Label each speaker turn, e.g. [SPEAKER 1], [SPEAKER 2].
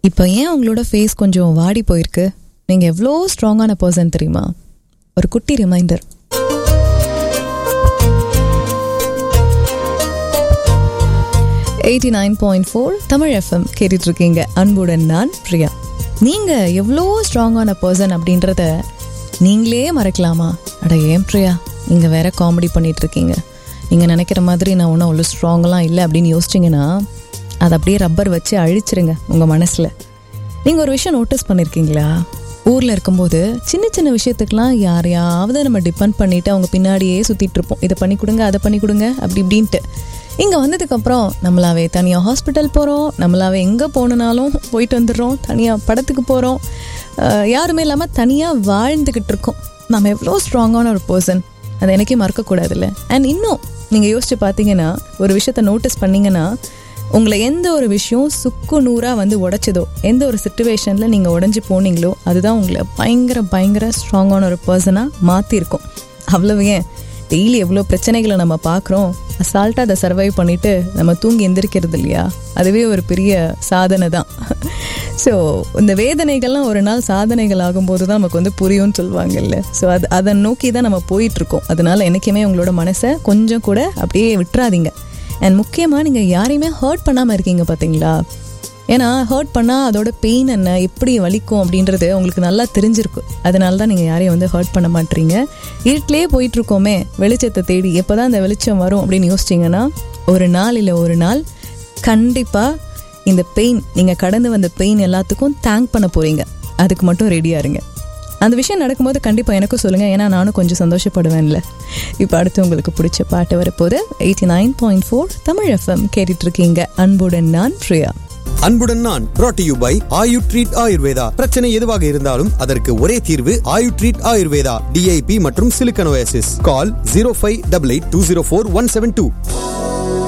[SPEAKER 1] இப்போ ஏன் உங்களோட ஃபேஸ் கொஞ்சம் வாடி போயிருக்கு நீங்கள் எவ்வளோ ஸ்ட்ராங்கான பர்சன் தெரியுமா ஒரு குட்டி reminder eighty nine point four Tamil FM கேட்டுட்டு இருக்கீங்க அன்புடன் நான் பிரியா நீங்கள் எவ்வளோ ஸ்ட்ராங்கான பர்சன் அப்படின்றத நீங்களே மறக்கலாமா அட ஏன் பிரியா நீங்கள் வேற காமெடி பண்ணிட்டு இருக்கீங்க நீங்கள் நினைக்கிற மாதிரி நான் ஒன்றும் அவ்வளோ ஸ்ட்ராங்கெலாம் இல்லை அப்படின்னு யோசிச்சிங்கன்னா அதை அப்படியே ரப்பர் வச்சு அழிச்சிருங்க உங்கள் மனசில் நீங்கள் ஒரு விஷயம் நோட்டீஸ் பண்ணியிருக்கீங்களா ஊரில் இருக்கும்போது சின்ன சின்ன விஷயத்துக்கெலாம் யாரையாவது நம்ம டிபெண்ட் பண்ணிட்டு அவங்க பின்னாடியே சுற்றிட்டு இருப்போம் இதை பண்ணி கொடுங்க அதை பண்ணி கொடுங்க அப்படி இப்படின்ட்டு இங்கே வந்ததுக்கப்புறம் நம்மளாவே தனியாக ஹாஸ்பிட்டல் போகிறோம் நம்மளாவே எங்கே போகணுனாலும் போயிட்டு வந்துடுறோம் தனியாக படத்துக்கு போகிறோம் யாருமே இல்லாமல் தனியாக வாழ்ந்துக்கிட்டு இருக்கோம் நம்ம எவ்வளோ ஸ்ட்ராங்கான ஒரு பர்சன் அதை எனக்கே மறக்கக்கூடாதுல்ல அண்ட் இன்னும் நீங்கள் யோசிச்சு பார்த்தீங்கன்னா ஒரு விஷயத்த நோட்டீஸ் பண்ணீங்கன்னா உங்களை எந்த ஒரு விஷயம் சுக்கு நூறாக வந்து உடைச்சதோ எந்த ஒரு சுச்சுவேஷனில் நீங்கள் உடஞ்சி போனீங்களோ அதுதான் உங்களை பயங்கர பயங்கர ஸ்ட்ராங்கான ஒரு பர்சனாக மாற்றிருக்கும் அவ்வளவு ஏன் டெய்லி எவ்வளோ பிரச்சனைகளை நம்ம பார்க்குறோம் அசால்ட்டாக அதை சர்வைவ் பண்ணிவிட்டு நம்ம தூங்கி எந்திரிக்கிறது இல்லையா அதுவே ஒரு பெரிய சாதனை தான் ஸோ இந்த வேதனைகள்லாம் ஒரு நாள் சாதனைகள் ஆகும்போது தான் நமக்கு வந்து புரியும்னு சொல்லுவாங்கல்ல ஸோ அது அதை நோக்கி தான் நம்ம போயிட்டுருக்கோம் அதனால என்றைக்குமே உங்களோட மனசை கொஞ்சம் கூட அப்படியே விட்டுறாதீங்க அண்ட் முக்கியமாக நீங்கள் யாரையுமே ஹர்ட் பண்ணாமல் இருக்கீங்க பார்த்தீங்களா ஏன்னா ஹர்ட் பண்ணால் அதோட பெயின் என்ன எப்படி வலிக்கும் அப்படின்றது உங்களுக்கு நல்லா தெரிஞ்சிருக்கு அதனால தான் நீங்கள் யாரையும் வந்து ஹர்ட் பண்ண மாட்டீங்க இருட்டிலே போயிட்டுருக்கோமே வெளிச்சத்தை தேடி எப்போ தான் அந்த வெளிச்சம் வரும் அப்படின்னு யோசிச்சிங்கன்னா ஒரு நாள் இல்லை ஒரு நாள் கண்டிப்பாக இந்த பெயின் நீங்கள் கடந்து வந்த பெயின் எல்லாத்துக்கும் தேங்க் பண்ண போகிறீங்க அதுக்கு மட்டும் ரெடியாக இருங்க அந்த விஷயம் நடக்கும்போது கண்டிப்பாக எனக்கும் சொல்லுங்கள் ஏன்னா நானும் கொஞ்சம் சந்தோஷப்படுவேன்ல இப்போ அடுத்து உங்களுக்கு பிடிச்ச பாட்டு வரப்போது eighty nine point four Tamil FM கேட்டுட்டு இருக்கீங்க அன்புடன் நான் பிரியா
[SPEAKER 2] அன்புடன் நான் brought to you by Ayu treat Ayurveda பிரச்சனை எதுவாக இருந்தாலும் அதற்கு ஒரே தீர்வு ஆயு ட்ரீட் ஆயுர்வேதா டிஐபி மற்றும் silicosis call zero five double eight two zero four one seven two